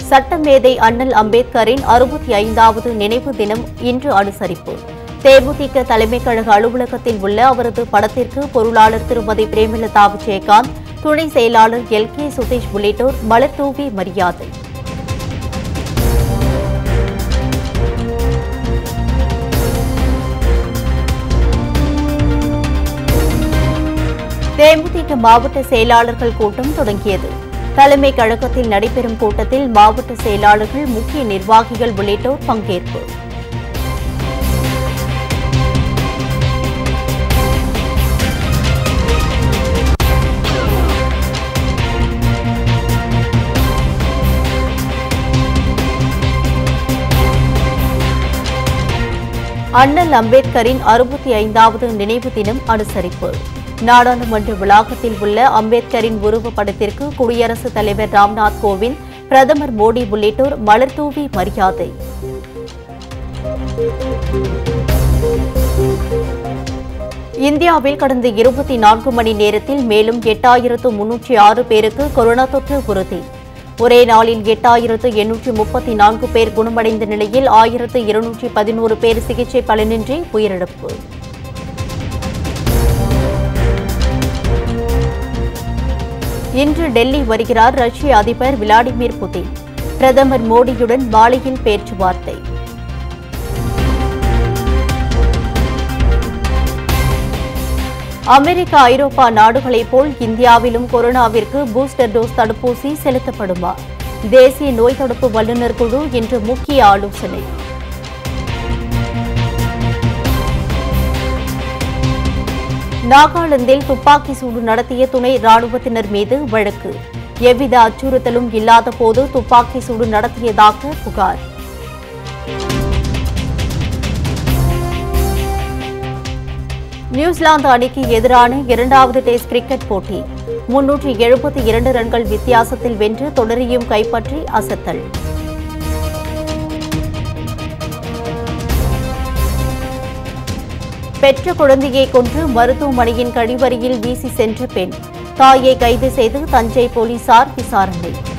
சட்டமேதை அண்ணல் அம்பேத்கரின் அறுபத்தி ஐந்தாவது நினைவு தினம் இன்று அனுசரிப்பு தேமுதிக தலைமைக் கழக அலுவலகத்தில் உள்ள அவரது படத்திற்கு பொருளாளர் திருமதி பிரேமலதா விஜயகாந்த் துணை செயலாளர் எல் கே சுதீஷ் உள்ளிட்டோர் மலர் தூவி மரியாதை தேமுதிக மாவட்ட செயலாளர்கள் கூட்டம் தொடங்கியது தலைமை கழகத்தில் நடைபெறும் கூட்டத்தில் மாவட்ட செயலாளர்கள் முக்கிய நிர்வாகிகள் உள்ளிட்டோர் பங்கேற்பு அண்ணல் அம்பேத்கரின் அறுபத்தி ஐந்தாவது நினைவு தினம் அனுசரிப்பு நாடாளுமன்ற வளாகத்தில் உள்ள அம்பேத்கரின் உருவப்படத்திற்கு குடியரசுத் தலைவர் ராம்நாத் கோவிந்த் பிரதமர் மோடி உள்ளிட்டோர் மலர் தூவி மரியாதை இந்தியாவில் கடந்த இருபத்தி நான்கு மணி நேரத்தில் மேலும் எட்டாயிரத்து முன்னூற்றி ஆறு பேருக்கு கொரோனா தொற்று உறுதி ஒரே நாளில் எட்டாயிரத்து எண்ணூற்றி முப்பத்தி நான்கு பேர் குணமடைந்த நிலையில் ஆயிரத்து இருநூற்றி பதினோரு பேர் சிகிச்சை பலனின்றி உயிரிழப்பு இன்று டெல்லி வருகிறார் ரஷ்ய அதிபர் விளாடிமிர் புதின் பிரதமர் மோடியுடன் மாலையில் பேச்சுவார்த்தை அமெரிக்கா ஐரோப்பா நாடுகளைப் போல் இந்தியாவிலும் கொரோனாவிற்கு பூஸ்டர் டோஸ் தடுப்பூசி செலுத்தப்படுமா தேசிய நோய் தடுப்பு வல்லுநர் குழு இன்று முக்கிய ஆலோசனை நாகாலாந்தில் துப்பாக்கி சூடு நடத்திய துணை ராணுவத்தினர் மீது வழக்கு எவ்வித அச்சுறுத்தலும் இல்லாத போது துப்பாக்கி சூடு நடத்தியதாக புகார் நியூசிலாந்து அணிக்கு எதிரான இரண்டாவது டெஸ்ட் கிரிக்கெட் போட்டி முன்னூற்றி எழுபத்தி இரண்டு ரன்கள் வித்தியாசத்தில் வென்று தொடரையும் கைப்பற்றி அசத்தல் பெற்ற குழந்தையை கொன்று மருத்துவமனையின் கழிவறையில் வீசி சென்ற பெண் தாயை கைது செய்து தஞ்சை போலீசார் விசாரணை